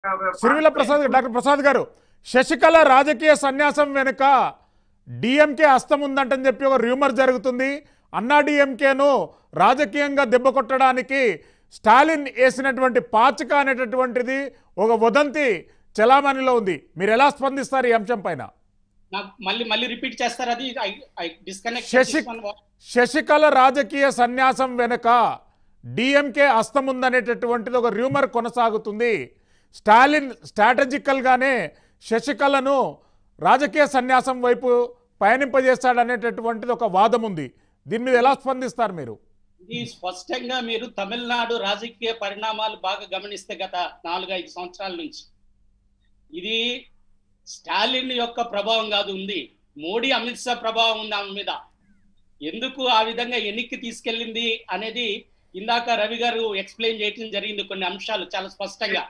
సిరివిల Prasad doctor Prasad గారు శశికళ రాజకీయ సన్యాసం వెనుక డిఎంకే హస్తం ఉందంటని చెప్పి ఒక రూమర్ జరుగుతుంది అన్నా డిఎంకేను రాజకీయంగా దెబ్బ కొట్టడానికి స్టాలిన్ వేసినటువంటి పాచిక అనేటటువంటిది ఒక వదంతి చలామణిలో ఉంది మీరు ఎలా స్పందిస్తారు ఈ అంశం పైన నాకు మళ్ళీ మళ్ళీ రిపీట్ చేస్తారు అది డిస్కనెక్ట్ శశి శశికళ రాజకీయ సన్యాసం వెనుక డిఎంకే హస్తం ఉందనేటటువంటిది ఒక రూమర్ కొనసాగుతుంది స్టాలిన్ స్ట్రాటజికల్గానే శశికళను రాజకీయ సన్యాసం వైపు పయనింపజేస్తాడనేటటువంటిది ఒక వాదం ఉంది దీని మీద ఎలా స్పందిస్తారు మీరు ఇది స్పష్టంగా మీరు తమిళనాడు రాజకీయ పరిణామాలు బాగా గమనిస్తే గత నాలుగు ఐదు సంవత్సరాల నుంచి ఇది స్టాలిన్ యొక్క ప్రభావం కాదు ఉంది మోడీ అమిత్ షా ప్రభావం ఉంది ఆమె మీద ఎందుకు ఆ విధంగా ఎన్నిక్కి తీసుకెళ్ళింది అనేది ఇందాక రవి గారు ఎక్స్ప్లెయిన్ చేయడం జరిగింది కొన్ని అంశాలు చాలా స్పష్టంగా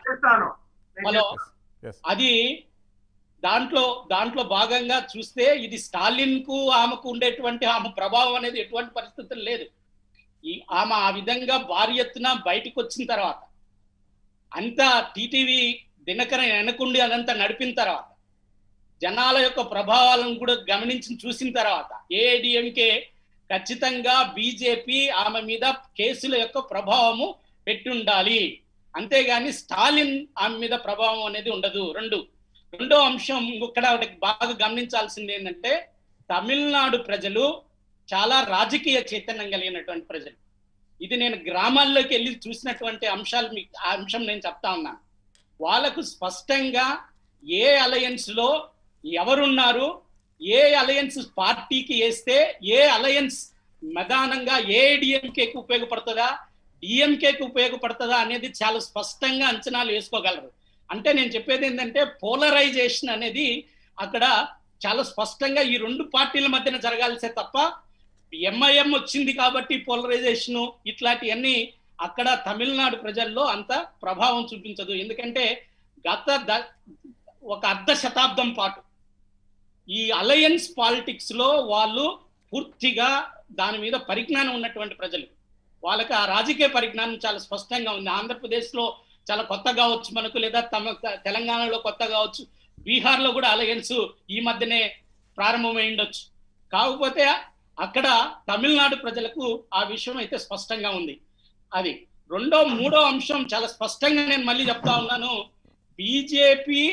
హలో Yes. అది దాంట్లో దాంట్లో భాగంగా చూస్తే ఇది స్టాలిన్ కు ఆమెకు ఉండేటువంటి ఆమె ప్రభావం అనేది ఎటువంటి పరిస్థితులు లేదు ఈ ఆమె ఆ విధంగా భారీ ఎత్తున బయటకు వచ్చిన తర్వాత అంతా టీటీవీ దినకరన్ వెనకుండి అదంతా నడిపిన తర్వాత జనాల యొక్క ప్రభావాలను కూడా గమనించి చూసిన తర్వాత ఏఐడిఎంకే ఖచ్చితంగా బీజేపీ ఆమె మీద కేసుల యొక్క ప్రభావము పెట్టి ఉండాలి అంతేగాని స్టాలిన్ ఆమె మీద ప్రభావం అనేది ఉండదు రెండు రెండో అంశం ఇక్కడ ఒకటి బాగా గమనించాల్సింది ఏంటంటే తమిళనాడు ప్రజలు చాలా రాజకీయ చైతన్యం కలిగినటువంటి ప్రజలు ఇది నేను గ్రామాల్లోకి వెళ్ళి చూసినటువంటి అంశాలు మీకు ఆ అంశం నేను చెప్తా ఉన్నాను వాళ్ళకు స్పష్టంగా ఏ అలయన్స్ లో ఎవరున్నారు ఏ అలయన్స్ పార్టీకి వేస్తే ఏ అలయన్స్ ప్రధానంగా ఏ డిఎంకేకి ఉపయోగపడుతుందా డిఎంకేకి ఉపయోగపడుతుందా అనేది చాలా స్పష్టంగా అంచనాలు వేసుకోగలరు అంటే నేను చెప్పేది ఏంటంటే పోలరైజేషన్ అనేది అక్కడ చాలా స్పష్టంగా ఈ రెండు పార్టీల మధ్యన జరగాల్సే తప్ప ఎంఐఎం వచ్చింది కాబట్టి పోలరైజేషన్ ఇట్లాంటివన్నీ అక్కడ తమిళనాడు ప్రజల్లో అంత ప్రభావం చూపించదు ఎందుకంటే గత ద- ఒక అర్ధ శతాబ్దం పాటు ఈ అలయన్స్ పాలిటిక్స్ లో వాళ్ళు పూర్తిగా దాని మీద పరిజ్ఞానం ఉన్నటువంటి ప్రజలు వాళ్ళకి ఆ రాజకీయ పరిజ్ఞానం చాలా స్పష్టంగా ఉంది ఆంధ్రప్రదేశ్ లో చాలా కొత్త కావచ్చు మనకు లేదా తమ తెలంగాణలో కొత్త కావచ్చు బీహార్ లో కూడా అలయన్స్ ఈ మధ్యనే ప్రారంభమై ఉండొచ్చు కాకపోతే అక్కడ తమిళనాడు ప్రజలకు ఆ విషయం అయితే స్పష్టంగా ఉంది అది రెండో మూడో అంశం చాలా స్పష్టంగా నేను మళ్ళీ చెప్తా ఉన్నాను బీజేపీ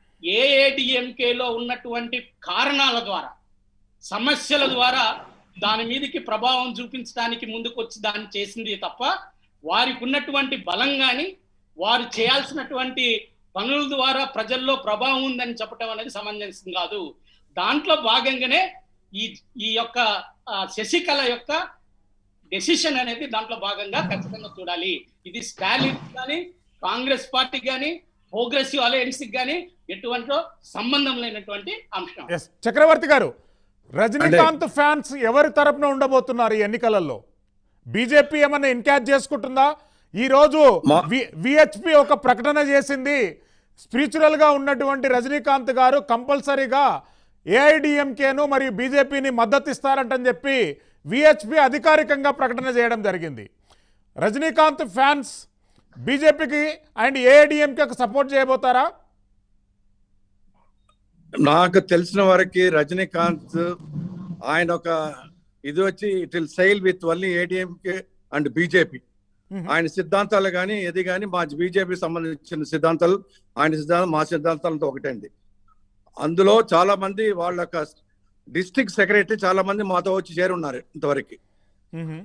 ఏఏడిఎంకేలో ఉన్నటువంటి కారణాల ద్వారా సమస్యల ద్వారా దాని మీదకి ప్రభావం చూపించడానికి ముందుకు వచ్చి దాన్ని చేసింది తప్ప వారికి ఉన్నటువంటి బలం కానీ వారు చేయాల్సినటువంటి పనుల ద్వారా ప్రజల్లో ప్రభావం ఉందని చెప్పడం అనేది సమంజసం కాదు దాంట్లో భాగంగానే ఈ ఈ యొక్క ఆ, శశికళ యొక్క డెసిషన్ అనేది దాంట్లో భాగంగా ఖచ్చితంగా చూడాలి ఇది స్టాలిన్ కానీ కాంగ్రెస్ పార్టీ కానీ ప్రోగ్రెసివ్ అలయన్స్ కానీ ఎటువంటి సంబంధం లేనటువంటి అంశం ఎస్ చక్రవర్తి గారు రజనీకాంత్ ఫ్యాన్స్ ఎవరి తరపున ఉండబోతున్నారు ఈ ఎన్నికలలో బీజేపీ ఏమన్నా ఇన్కాజ్ చేసుకుంటుందా ఈ రోజు మా- విహెచ్పి ఒక ప్రకటన చేసింది స్పిరిచువల్ గా ఉన్నటువంటి రజనీకాంత్ గారు కంపల్సరీగా ఏఐడిఎంకేను మరియు బీజేపీని మద్దతు ఇస్తారంటని చెప్పి విహెచ్పి అధికారికంగా ప్రకటన చేయడం జరిగింది రజనీకాంత్ ఫ్యాన్స్ బీజేపీకి అండ్ ఏఐడిఎంకేకి సపోర్ట్ చేయబోతారా నాకు తెలిసిన వరకు రజనీకాంత్ ఆయన ఒక ఇది వచ్చి it will sail with only ADMK and BJP hmm. ఆయన సిద్ధాంతాలు కానీ ఇది కానీ మా బీజేపీ సంబంధించిన సిద్ధాంతాలు ఆయన సిద్ధాంతం మా సిద్ధాంతాలతో ఒకటండి అందులో చాలా మంది వాళ్ళ యొక్క డిస్ట్రిక్ట్ సెక్రటరీ చాలా మంది మాతో వచ్చి చేరున్నారు ఇంతవరకు మ్మ్.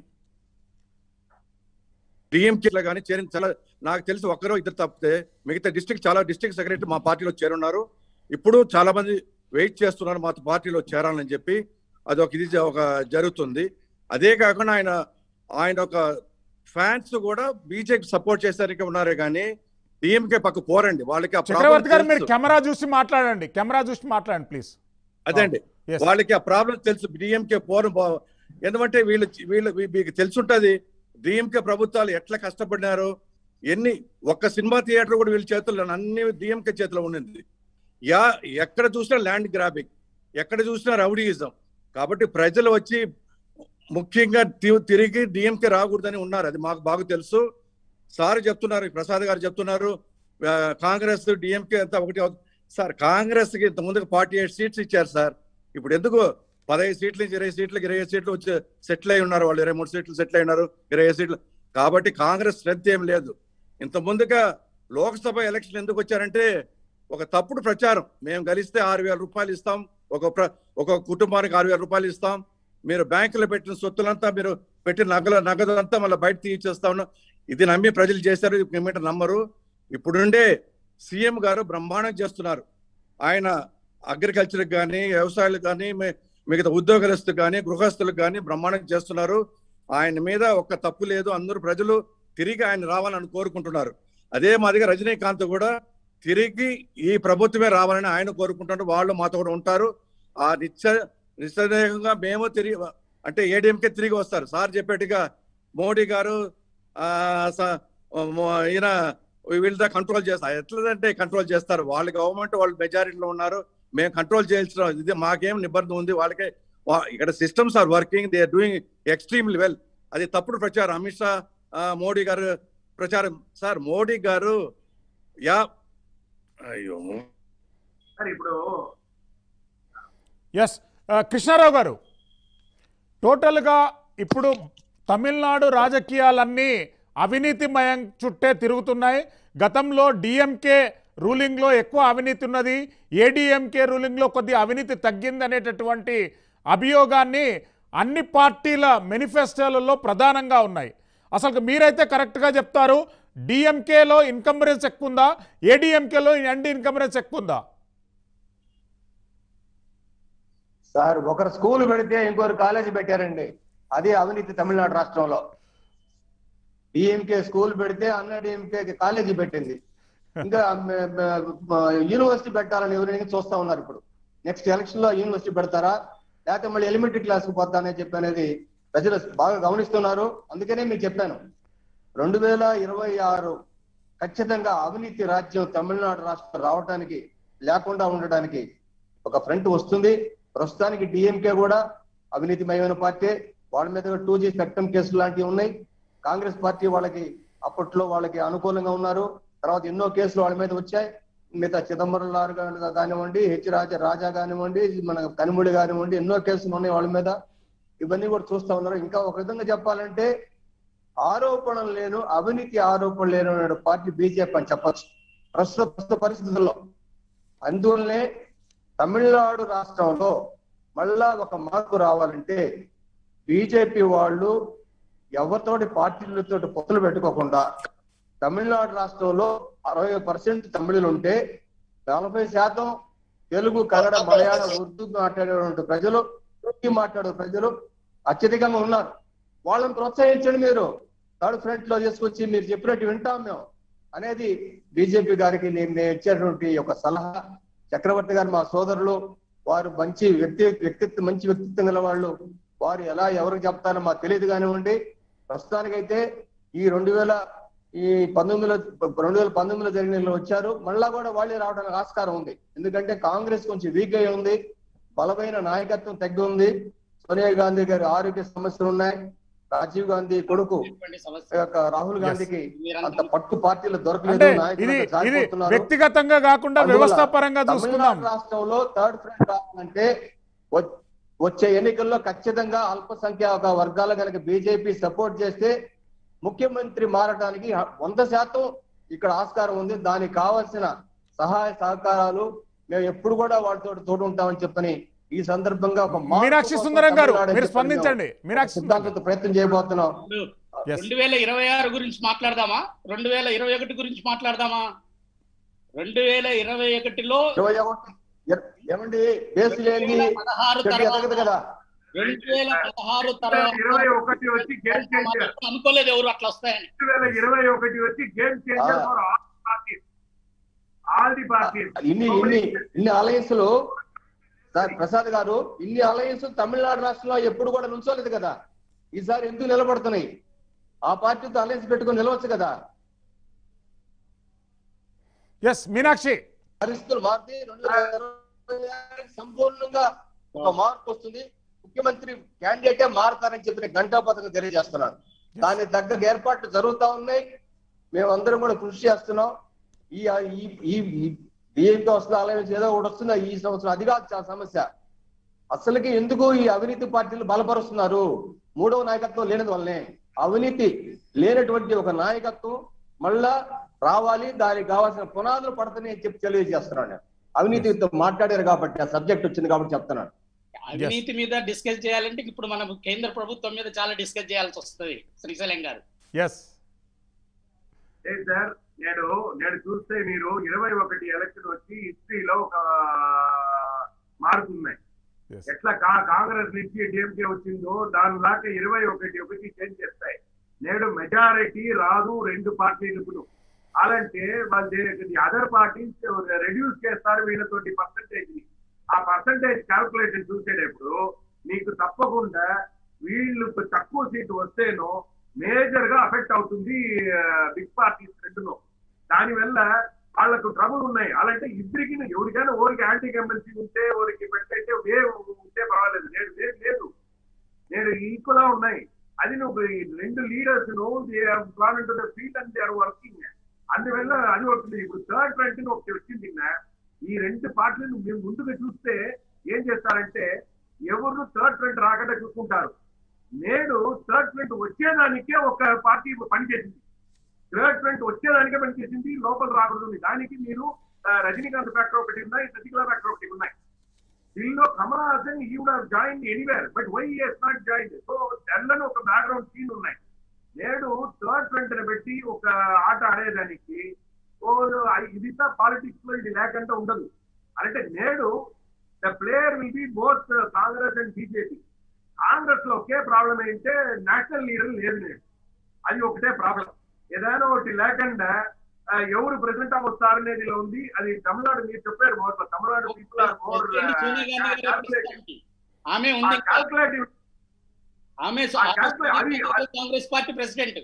డిఎంకేలో కానీ చేరిన చాలా నాకు తెలిసి ఒక్కరో ఇద్దరు తప్పితే మిగతా డిస్ట్రిక్ట్ చాలా డిస్ట్రిక్ట్ సెక్రటరీ మా పార్టీలో చేరున్నారు ఇప్పుడు చాలా మంది వెయిట్ చేస్తున్నారు మా పార్టీలో చేరాలని చెప్పి అది ఒక ఇది జ- ఒక జరుగుతుంది అదే కాకుండా ఆయన ఆయన ఒక ఫ్యాన్స్ కూడా బీజేపీ సపోర్ట్ చేసరికి ఉన్నారు కానీ డిఎంకే పక్క పోరండి వాళ్ళకి ఆ problem చక్రవర్తి గారు మీరు తెలుసు. కెమెరా చూసి మాట్లాడండి కెమెరా చూసి మాట్లాడండి ప్లీజ్ అదే అండి Yes. వాళ్ళకి ఆ ప్రాబ్లం తెలుసు డిఎంకే పోరు బా- ఎందుకంటే వీళ్ళు వీళ్ళు మీ- మీకు తెలుసుంటది డిఎంకే ప్రభుత్వాలు ఎట్లా కష్టపడినారు ఎన్ని ఒక్క సినిమా థియేటర్ కూడా వీళ్ళ చేతుల్లో అన్ని డిఎంకే చేతిలో ఉండింది యా ఎక్కడ చూసినా ల్యాండ్ గ్రాబింగ్ ఎక్కడ చూసినా రౌడీయిజం కాబట్టి ప్రజలు వచ్చి ముఖ్యంగా తి- తిరిగి డిఎంకే రాకూడదని ఉన్నారు అది మాకు బాగా తెలుసు సార్ చెప్తున్నారు ప్రసాద్ గారు చెప్తున్నారు ఆ, కాంగ్రెస్ డిఎంకే అంతా ఒకటి అవుతుంది. సార్ కాంగ్రెస్ కి ఇంత ముందుకు ఫార్టీ ఎయిట్ సీట్స్ ఇచ్చారు సార్ ఇప్పుడు ఎందుకు పదహైదు సీట్లు నుంచి ఇరవై సీట్లకి ఇరవై ఐదు సీట్లు వచ్చి సెటిల్ అయి ఉన్నారు వాళ్ళు ఇరవై మూడు సీట్లు సెటిల్ అయి ఉన్నారు ఇరవై ఐదు సీట్లు కాబట్టి కాంగ్రెస్ స్ట్రెంత్ ఏం లేదు ఇంత ముందుగా లోక్సభ ఎలక్షన్ ఎందుకు వచ్చారంటే ఒక తప్పుడు ప్రచారం మేము గెలిస్తే ఆరు వేల రూపాయలు ఇస్తాం ఒక ప్ర- ఒక కుటుంబానికి ఆరు వేల రూపాయలు ఇస్తాం మీరు బ్యాంకులో పెట్టిన సొత్తులంతా మీరు పెట్టిన నగల నగదు అంతా మళ్ళీ బయట తీయించేస్తా ఉన్నాం ఇది నమ్మి ప్రజలు చేశారు ఏమిటో నమ్మరు ఇప్పుడుండే సీఎం గారు బ్రహ్మాండం చేస్తున్నారు ఆయన అగ్రికల్చర్కి కానీ వ్యవసాయాలకు కానీ మి- మిగతా ఉద్యోగస్తులకు కానీ గృహస్థులకు కానీ బ్రహ్మాండం చేస్తున్నారు ఆయన మీద ఒక్క తప్పు లేదు అందరూ ప్రజలు తిరిగి ఆయన రావాలని కోరుకుంటున్నారు అదే మాదిరిగా రజనీకాంత్ కూడా తిరిగి ఈ ప్రభుత్వమే రావాలని ఆయన కోరుకుంటున్నారు వాళ్ళు మాతో కూడా ఉంటారు ఆ నిత్య నిస్సందేహంగా మేము తిరిగి అంటే ఏడీఎంకే తిరిగి వస్తారు సార్ చెప్పేట్టుగా మోడీ గారు ఆ, స- మో- ఈయన వీళ్ళ కంట్రోల్ చేస్తారు ఎట్లదంటే కంట్రోల్ చేస్తారు వాళ్ళ గవర్నమెంట్ వాళ్ళు మెజారిటీలో ఉన్నారు మేము కంట్రోల్ చేయాల్సిన ఇది మాకేం నిబంధన ఉంది వాళ్ళకే వా- ఇక్కడ systems are working they are doing extremely well అది తప్పుడు ప్రచారం అమిత్ షా ఆ, మోడీ గారు ప్రచారం సార్ మోడీ గారు యా అయ్యో సార్ ఇప్పుడు ఎస్ కృష్ణారావు గారు టోటల్గా ఇప్పుడు తమిళనాడు రాజకీయాలన్నీ అవినీతిమయం చుట్టే తిరుగుతున్నాయి గతంలో డిఎంకే రూలింగ్లో ఎక్కువ అవినీతి ఉన్నది ఏడీఎంకే రూలింగ్లో కొద్ది అవినీతి తగ్గింది అనేటటువంటి అభియోగాన్ని అన్ని పార్టీల మేనిఫెస్టోలలో ప్రధానంగా ఉన్నాయి అసలు మీరైతే కరెక్ట్గా చెప్తారు డిఎంకేలో ఇన్కంబరెన్స్ ఎక్కువ ఉందా ఏడీఎంకేలో ఎండి ఇన్కంబరెన్స్ ఎక్కువ ఉందా సార్ ఒకరు స్కూల్ పెడితే ఇంకొకరు కాలేజీ పెట్టారండి అది అవినీతి తమిళనాడు రాష్ట్రంలో డిఎంకే స్కూల్ పెడితే అన్న డిఎంకే కాలేజీ పెట్టింది ఇంకా మ- మ- మ- యూనివర్సిటీ పెట్టాలని ఎవరైనా చూస్తా ఉన్నారు ఇప్పుడు నెక్స్ట్ ఎలక్షన్ లో యూనివర్సిటీ పెడతారా లేకపోతే మళ్ళీ ఎలిమెంటరీ క్లాస్ కు పోతానని చెప్పి అనేది ప్రజలు బాగా గమనిస్తున్నారు అందుకనే మీకు చెప్పాను రెండు వేల ఇరవై ఆరు ఖచ్చితంగా అవినీతి రాజ్యం తమిళనాడు రాష్ట్రం రావడానికి లేకుండా ఉండడానికి ఒక ఫ్రంట్ వస్తుంది ప్రస్తుతానికి డిఎంకే కూడా అవినీతిమయమైన పార్టీ వాళ్ళ మీద టూ జీ స్పెక్ట్రమ్ కేసులు లాంటివి ఉన్నాయి కాంగ్రెస్ పార్టీ వాళ్ళకి అప్పట్లో వాళ్ళకి అనుకూలంగా ఉన్నారు తర్వాత ఎన్నో కేసులు వాళ్ళ మీద వచ్చాయి మిగతా చిదంబరం లారు గా- కానివ్వండి హెచ్ రాజా రాజా కానివ్వండి మన కనిమొడి కానివ్వండి ఎన్నో కేసులు ఉన్నాయి వాళ్ళ మీద ఇవన్నీ కూడా చూస్తా ఉన్నారు ఇంకా ఒక విధంగా చెప్పాలంటే ఆరోపణలు లేను అవినీతి ఆరోపణలు లేను అనే పార్టీ బీజేపీ అని చెప్పచ్చు ప్రస్తుత ప్రస్తుత పరిస్థితుల్లో అందువల్లనే తమిళనాడు రాష్ట్రంలో మళ్ళా ఒక మార్పు రావాలంటే బీజేపీ వాళ్ళు ఎవరితోటి పార్టీలతో పొత్తులు పెట్టుకోకుండా తమిళనాడు రాష్ట్రంలో అరవై పర్సెంట్ తమిళులు ఉంటే నలభై శాతం తెలుగు కన్నడ మలయాళం ఉర్దూ మాట్లాడేటువంటి ప్రజలు హిందీ మాట్లాడే ప్రజలు అత్యధికంగా ఉన్నారు వాళ్ళని ప్రోత్సహించండి మీరు థర్డ్ ఫ్రంట్ లో తీసుకొచ్చి మీరు చెప్పినట్టు వింటాం మేము అనేది బీజేపీ గారికి నేను నేను ఇచ్చేటువంటి ఒక సలహా చక్రవర్తి గారు మా సోదరులు వారు మంచి వ్యక్తి వ్యక్తిత్వం మంచి వ్యక్తిత్వం గల వాళ్ళు వారు ఎలా ఎవరికి చెప్తారో మాకు తెలియదు కానివ్వండి ప్రస్తుతానికైతే ఈ రెండు వేల ఈ పంతొమ్మిదిలో రెండు వేల పంతొమ్మిదిలో జరిగిన వచ్చారు మళ్ళా కూడా వాళ్ళే రావడానికి ఆస్కారం ఉంది ఎందుకంటే కాంగ్రెస్ కొంచెం వీక్ అయి ఉంది బలమైన నాయకత్వం తగ్గి ఉంది సోనియా గాంధీ గారి ఆరోగ్య సమస్యలు ఉన్నాయి రాజీవ్ గాంధీ కొడుకు ఇటువంటి ఈ సమస్య యొక్క రాహుల్ గాంధీకి అంత మీరంతా పట్టు పార్టీలు అంటే దొరకలేదు ఇది నాయకులు ఇది జారిపోతున్నారు. వ్యక్తిగతంగా కాకుండా అందువల్ల వ్యవస్థ పరంగా చూసుకుందాం తమిళనాడు రాష్ట్రంలో థర్డ్ ఫ్రంట్ రావాలంటే వ- వచ్చే ఎన్నికల్లో ఖచ్చితంగా అల్పసంఖ్యాక వర్గాల కనుక బీజేపీ సపోర్ట్ చేస్తే ముఖ్యమంత్రి మారడానికి వంద శాతం ఇక్కడ ఆస్కారం ఉంది దానికి కావాల్సిన సహాయ సహకారాలు మేము ఎప్పుడు కూడా వాళ్ళతో తోడు ఉంటామని చెప్పని ఈ సందర్భంగా ఒక మార్పు మీనాక్షి కోసం సుందరం గారు తమిళనాడు అని మీరు చెప్పని స్పందించండి మేము మీనాక్షి సుందరం గారు. సిద్ధాంతంతో ప్రయత్నం చేయబోతున్నాం ఇప్పుడు Yes. రెండు వేల ఇరవై ఆరు గురించి మాట్లాడదామా రెండు వేల ఇరవై ఒకటి గురించి మాట్లాడదామా రెండు వేల ఇరవై ఒకటిలో ఇరవై ఒకటి ఇర- ఏమండి బేస్ లేని పదహారు చెట్టు ఎదగదు తర్వాత కదా రెండు వేల పదహారు తర్వాత ఇరవై ఒకటి వచ్చి గేమ్ చేంజర్ అనుకోలేదు ఎవరు అట్లా వస్తాయని రెండు వేల ఇరవై ఒకటి వచ్చి game changer for all parties all the parties ఇన్ని ఇన్ని ఇన్ని అలయన్స్లు సార్ ప్రసాద్ గారు ఇన్ని అలయన్స్ తమిళనాడు రాష్ట్రంలో ఎప్పుడు కూడా నుంచోలేదు కదా ఈసారి ఎందుకు నిలబడుతున్నాయి ఆ పార్టీతో అలయన్స్ పెట్టుకొని నిలవచ్చు కదా ఎస్ మీనాక్షి పరిస్థితులు మారితే రెండు వేల ఇరవై ఆరుకి సంపూర్ణంగా ఒక మార్పు వస్తుంది ముఖ్యమంత్రి క్యాండిడేటే మారతారని చెప్పిన గంటాపథకం తెలియజేస్తున్నాను దానికి తగ్గ ఏర్పాట్లు జరుగుతా ఉన్నాయి మేమందరం కూడా కృషి చేస్తున్నాం ఈ ఈ ఈ డిఎంకే వస్తుంది అలాగే ఏదో ఒకటి వస్తుంది ఈ సంవత్సరం అది కాదు చాలా సమస్య అసలుకి ఎందుకు ఈ అవినీతి పార్టీలు బలపరుస్తున్నారు మూడవ నాయకత్వం లేనిది వల్లనే అవినీతి లేనటువంటి ఒక నాయకత్వం మళ్ళా రావాలి దానికి కావాల్సిన పునాదులు పడతాయని చెప్పి తెలియజేస్తున్నాను నేను అవినీతితో మాట్లాడారు కాబట్టి ఆ సబ్జెక్ట్ వచ్చింది కాబట్టి చెప్తున్నాను అవినీతి మీద డిస్కస్ చేయాలంటే ఇప్పుడు మనం కేంద్ర ప్రభుత్వం మీద చాలా డిస్కస్ చేయాల్సి వస్తుంది శ్రీశైలం గారు ఎస్ ఏ సార్ నేను నేను చూస్తే మీరు ఇరవై ఒకటి ఎలక్షన్ వచ్చి హిస్టరీలో ఒక మార్పు ఉన్నాయి ఎస్ ఎట్లా కా- కాంగ్రెస్ నుంచి డిఎంకే వచ్చిందో దాని దాకా ఇరవై ఒకటి ఒకటి చేంజ్ చేస్తాయి నేడు మెజారిటీ రాదు రెండు పార్టీలకు అలాంటే వాళ్ళు అదర్ పార్టీస్ రెడ్యూస్ చేస్తారు వీళ్ళతోటి పర్సంటేజ్ ని ఆ పర్సంటేజ్ క్యాల్కులేషన్ చూసేటప్పుడు మీకు తప్పకుండా వీళ్ళు తక్కువ సీటు వస్తేనో మేజర్ గా అఫెక్ట్ అవుతుంది బిగ్ పార్టీస్ రెండులో దానివల్ల వాళ్ళకు ట్రబుల్ ఉన్నాయి అలాంటే ఇద్దరికి ఎవరికైనా ఓరికి యాంటీ కంపెన్సీ ఉంటే ఓరికి పెట్టయితే వేవ్ ఉంటే పర్వాలేదు లేదు లేదు లేదు నేను ఈక్వల్ ఉన్నాయి అది నువ్వు ఈ రెండు లీడర్స్ ను plan to the field and they are working అందువల్ల అది ఒకటి ఇప్పుడు థర్డ్ ఫ్రంట్ ఒకటి వచ్చింది నిన్న. ఈ రెండు పార్టీలను మేము ముందుగా చూస్తే ఏం చేస్తారంటే ఎవరు థర్డ్ ఫ్రంట్ రాకుండా చూసుకుంటారు నేడు థర్డ్ ఫ్రంట్ వచ్చేదానికే ఒక పార్టీ పనిచేసింది థర్డ్ ఫ్రంట్ వచ్చేదానికే పనిచేసింది లోపల రాకూడదు దానికి మీరు ఆ, రజనీకాంత్ ఫ్యాక్టర్ ఒకటి ఉన్నాయి శశికళ ఫ్యాక్టర్ ఒకటి ఉన్నాయి దీనిలో కమల్ హాసన్ ఈ would join anywhere but why is not join so తెల్లని ఒక బ్యాక్గ్రౌండ్ సీన్ ఉన్నాయి నేడు థర్డ్ ఫ్రంట్ ని పెట్టి ఒక ఆట ఆడేదానికి ఓ ఇది పాలిటిక్స్ లో ఇది లేకుండా ఉండదు అంటే నేడు the player will be both Congress and BJP Congress లో ఒకే ప్రాబ్లం ఏంటంటే నేషనల్ లీడర్ లేదు నేడు అది ఒకటే ప్రాబ్లం ఏదైనా ఒకటి లేకుండా ఆ, ఎవరు ప్రెసిడెంట్ ఆఫ్ వస్తారనేది ఇలా ఉంది అది తమిళనాడు మీరు చెప్పారు మొదట్లో Tamil Nadu people are more Sonia Gandhi గారి ప్రస్తుతానికి. ఆమె ఉంది క్యాల్కులేటివ్ ఆమె ఆ calculate- అది- కాంగ్రెస్ పార్టీ ప్రెసిడెంట్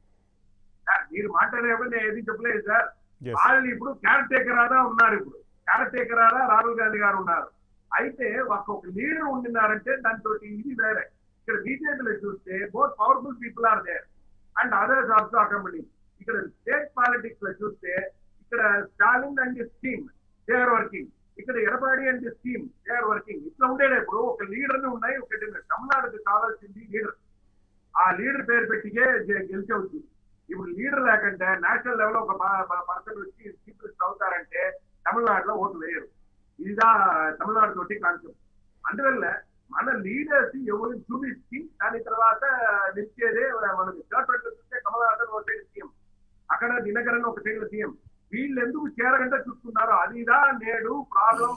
మీరు మాట్లాడేప్పుడు నేను ఏది చెప్పలేదు సార్ ఎస్ వాళ్ళు ఇప్పుడు క్యారెట్ టేకర్ ఆరా ఉన్నారు ఇప్పుడు క్యారెట్ టేకర్ ఆరా రాహుల్ గాంధీ గారు ఉన్నారు అయితే ఒక ఒక లీడర్ ఉండినారంటే దాంతో ఇది వేరే ఇక్కడ బీజేపీలో చూస్తే both powerful people are there and others also accompany ఇక్కడ స్టేట్ పాలిటిక్స్ లో చూస్తే ఇక్కడ Stalin and scheme they are working ఇక్కడ Edappadi and scheme they are working ఇట్లా ఉండేది ఇప్పుడు ఒక లీడర్ ఉన్నాయి ఒకటి తమిళనాడుకి కావాల్సింది లీడర్ ఆ లీడర్ పేరు పెట్టికే గె- గెలిచవచ్చు ఇప్పుడు లీడర్ లేకంటే నేషనల్ లెవెల్ ఒక పర్సన్ వచ్చి చీఫ్ మినిస్టర్ అవుతారంటే తమిళనాడులో ఓట్లు వేయరు ఇదిదా తమిళనాడు తోటి కాన్సెప్ట్ అందువల్ల మన లీడర్స్ ఎవరిని చూపించి దాని తర్వాత నిలిచేదే మనకి థర్డ్ చూస్తే కమలహాసన్ ఒక సైడ్ సీఎం అక్కడ దినకరన్ ఒక సైడ్ సీఎం వీళ్ళు ఎందుకు చేరగంటే చూస్తున్నారు అదిదా నేడు problem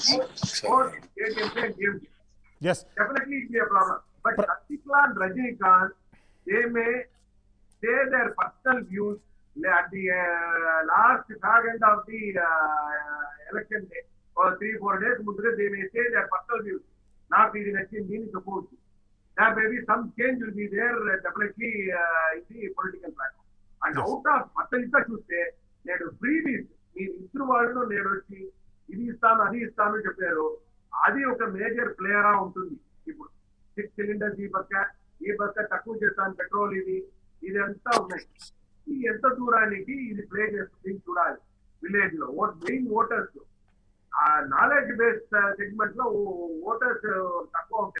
is definitely it be a problem. But Satyakala and Rajinikanth, they may say their personal views at the uh, last second of the uh, election day or three, four days, ముందుగా they may say their personal views. నాకు ఇది నచ్చింది దీన్ని చెప్పవచ్చు there may be some change will be there uh, definitely uh, in the political platform. And Yes. out of మొత్తం ఇంకా చూస్తే నేడు ఫ్రీబీస్ మీరు ఇద్దరు వాళ్ళు నేడు వచ్చి ఇది ఇస్తాను అది ఇస్తాను చెప్పారు అది ఒక మేజర్ ప్లేయరా ఉంటుంది ఇప్పుడు సిక్స్ సిలిండర్స్ ఈ పక్క ఈ పక్క తక్కువ చేస్తాను పెట్రోల్ ఇది ఇది అంతా ఉన్నాయి ఈ ఎంత దూరానికి ఇది ప్లే చేస్తుంది చూడాలి విలేజ్ లో ఓట్ మెయిన్ ఓటర్స్ ఆ నాలెడ్జ్ బేస్డ్ సెగ్మెంట్ లో ఓటర్స్ తక్కువ ఉంటాయి